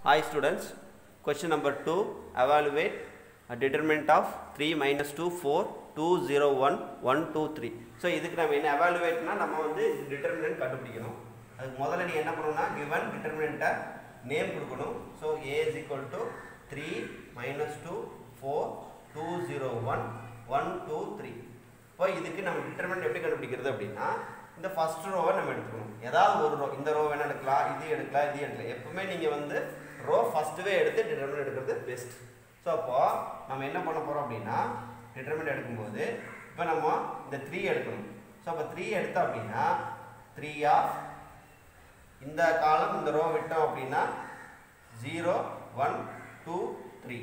Hi students, question number 2, evaluate a determinant of 3 minus 2, 4, 2, 0, 1, 1, 2, 3. So இதுக்கு நம்ம என்ன evaluateனா நம்ம வந்து டிட்டர்மினன்ட் கண்டுபிடிக்கணும் அதுக்கு முதல்ல நீ என்ன பண்ணணும்னா given டிட்டர்மினண்ட்டை நேம் கொடுக்கணும் so A is equal to three minus two four two zero one one two three இப்போ இதுக்கு நம்ம டிட்டர்மினன்ட் எப்படி கண்டுபிடிக்கிறது அப்படின்னா இந்த ஃபர்ஸ்ட் ரோவை நம்ம எடுத்துக்கணும் ஏதாவது ஒரு ரோ இந்த ரோ வேணா எடுக்கலாம் இது எடுக்கலாம் இது எடுக்கலாம் எப்பவுமே நீங்கள் வந்து ரோ ஃபஸ்ட்டுவே எடுத்து டிட்டர்மினன்ட் எடுக்கிறது பெஸ்ட் ஸோ அப்போ நம்ம என்ன பண்ண போகிறோம் அப்படின்னா டிட்டர்மினன்ட் எடுக்கும்போது இப்போ நம்ம இந்த த்ரீ எடுக்கணும் ஸோ அப்போ த்ரீ எடுத்தோம் அப்படின்னா த்ரீ ஆஃப் இந்த காலம் இந்த ரோ விட்டோம் அப்படின்னா ஜீரோ ஒன் டூ த்ரீ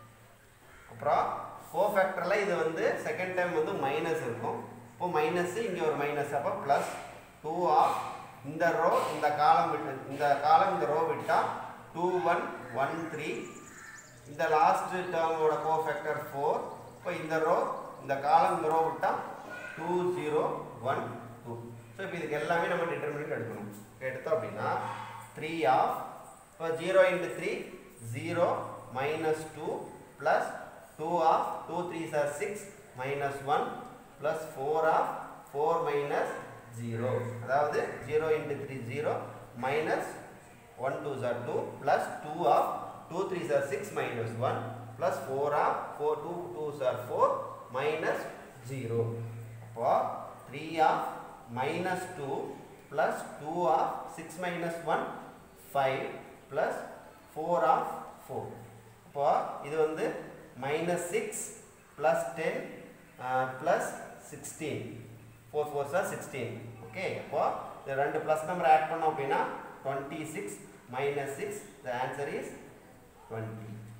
அப்புறம் கோஃபேக்டரில் இது வந்து செகண்ட் டைம் வந்து மைனஸ் இருக்கும் இப்போ மைனஸ் இங்கே ஒரு மைனஸ் அப்போ ப்ளஸ் டூ ஆஃப் இந்த ரோ இந்த காலம் விட்டு இந்த காலம் இந்த ரோ விட்டால் டூ ஒன் ஒன் த்ரீ இந்த லாஸ்ட் டேர்மோட கோஃபேக்டர் ஃபோர் இப்போ இந்த ரோ இந்த காலம் இந்த ரோ விட்டால் two zero one two so இப்போ இதுக்கு எல்லாமே நம்ம டிட்டர்மினன்ட் எடுக்கணும் எடுத்தோம் அப்படின்னா த்ரீ ஆஃப் இப்போ zero into three zero minus two plus two of two three sir six minus one plus four of four minus zero அதாவது zero into three zero minus one two sir two plus two of two three sir six minus one plus four of four two two sir four minus zero அப்போ three of minus two plus two of six minus one five plus four of four இப்போ இது வந்து minus six plus ten plus sixteen four four sir sixteen okay அப்போ இந்த ரெண்டு plus number add பண்ணோம் அப்படின்னா twenty six minus six the answer is twenty